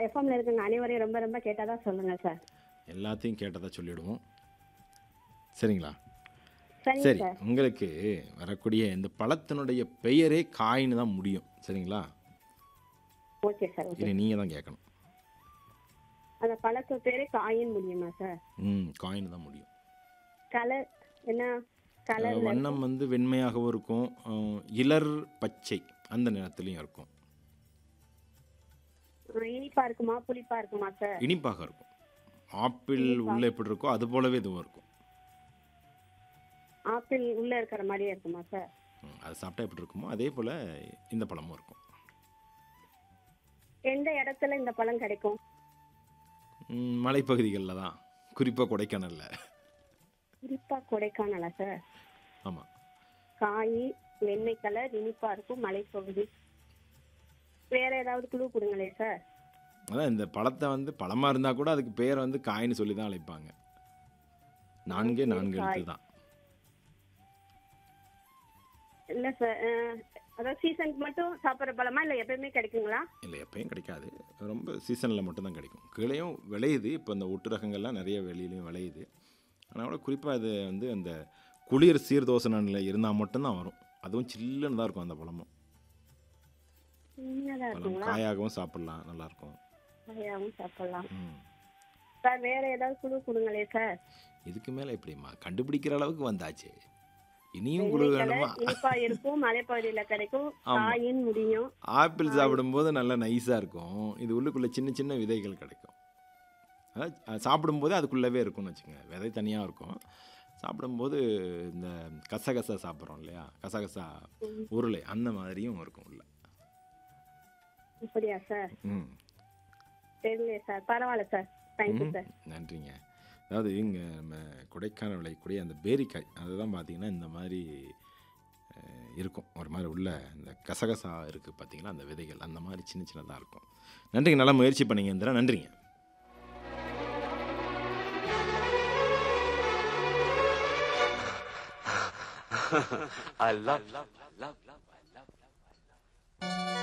எஃப்எம்ல இருக்குங்க அனைவரையும் ரொம்ப ரொம்ப கேட்டாதான் சொல்லுங்க சார் எல்லாத்தையும் கேட்டதா சொல்லிடுவோம் சரிங்களா சரிங்க சரி சார் உங்களுக்கு வரக்கூடிய இந்த பழத்தினுடைய பெயரே காயின்னு தான் முடியும் சரிங்களா ஓகே சார் ஓகே இனி நீங்கள் தான் கேட்கணும் அந்த பழத்து பேரு காயின் முடியுமா சார் ம் காயின் தான் முடியும் கலர் என்ன கலர் வண்ணம் வந்து வெண்மையாகவும் இருக்கும் அஹ், இலர் பச்சை அந்த நிறத்துலையும் இருக்கும் இனிப்பா இருக்குமா புளிப்பா இருக்குமா சார் இனிப்பாக இருக்கும் ஆப்பிள் உள்ள எப்படி இருக்கோ அது போலவே இதுவும் இருக்கும் ஆப்பிள் உள்ள இருக்கிற மாதிரியே இருக்குமா சார் ம், அது சாப்பிட்டா எப்படி இருக்குமோ அதே போல் இந்த பழமும் இருக்கும் எந்த இடத்துல இந்த பழம் கிடைக்கும் ம், மலைப்பகுதிகளில் தான் குறிப்பாக கொடைக்கானல்ல குறிப்பா கொடைக்கானலா சார் ஆமாம் காய் வெண்ணெய் கலர் இனிப்பா இருக்கும் மலைப்பகுதி வேற ஏதாவது குழு கொடுங்களே சார் அதான் இந்த பழத்தை வந்து பழமாக இருந்தால் கூட அதுக்கு பேரை வந்து காயின்னு சொல்லி தான் அழைப்பாங்க நான்கே நான்கு எழுத்து தான் இல்ல சார் அஹ், அதாவது சீசனுக்கு மட்டும் சாப்பிட்ற பழமா இல்ல எப்பயுமே கிடைக்குங்களா இல்லை எப்பயும் கிடைக்காது ரொம்ப சீசனில் மட்டும்தான் கிடைக்கும் கீழேயும் விளையுது இப்போ இந்த ஒட்டு ரகங்கள்லாம் நிறைய வெளியிலையும் விளையுது அதனால் குறிப்பாக அது வந்து அந்த குளிர் சீர்தோசனில் இருந்தால் மட்டும்தான் வரும் அதுவும் சில்லுன்னு தான் இருக்கும் அந்த பழமும் உண்மையாதான் பழம் இருக்குங்களா காயாகவும் சாப்பிட்லாம் நல்லாயிருக்கும் காயாவும் சாப்பிடலாம் ம் சார் வேற ஏதாவது குழு கொடுங்களே சார் இதுக்கு மேலே எப்படிம்மா கண்டுபிடிக்கிற அளவுக்கு வந்தாச்சு இனியும் குழு வெள்ளை வேணுமா கலர் இனிப்பா இருக்கும் மலைப்பகுதியில கிடைக்கும் ஆமா. காயின் முடியும் ஆப்பிள் சாப்பிடும்போது நல்லா நைஸாக இருக்கும் இது உள்ளுக்குள்ளே சின்ன சின்ன விதைகள் கிடைக்கும் அதாவது அஹ், சாப்பிடும்போது அதுக்குள்ளவே இருக்கும்னு வச்சுங்க விதை தனியாக இருக்கும் சாப்பிடும்போது இந்த கசகசா சாப்பிட்றோம் இல்லையா கசகசா உருளை அந்த மாதிரியும் இருக்கும் உள்ள அப்படியா சார் ம் தெரியல சார் பரவாயில்ல சார் தேங்க்யூ சார் நன்றிங்க அதாவது இங்கே நம்ம கொடைக்கானல் விளையக்கூடிய அந்த பேரிக்காய் அதுதான் பார்த்தீங்கன்னா இந்த மாதிரி அஹ், இருக்கும் ஒரு மாதிரி உள்ள இந்த கசகசா இருக்குது பார்த்தீங்களா அந்த விதைகள் அந்த மாதிரி சின்ன சின்னதாக இருக்கும் நன்றிங்க நல்லா முயற்சி பண்ணீங்க இந்திரா நன்றிங்க I love, love, love, love.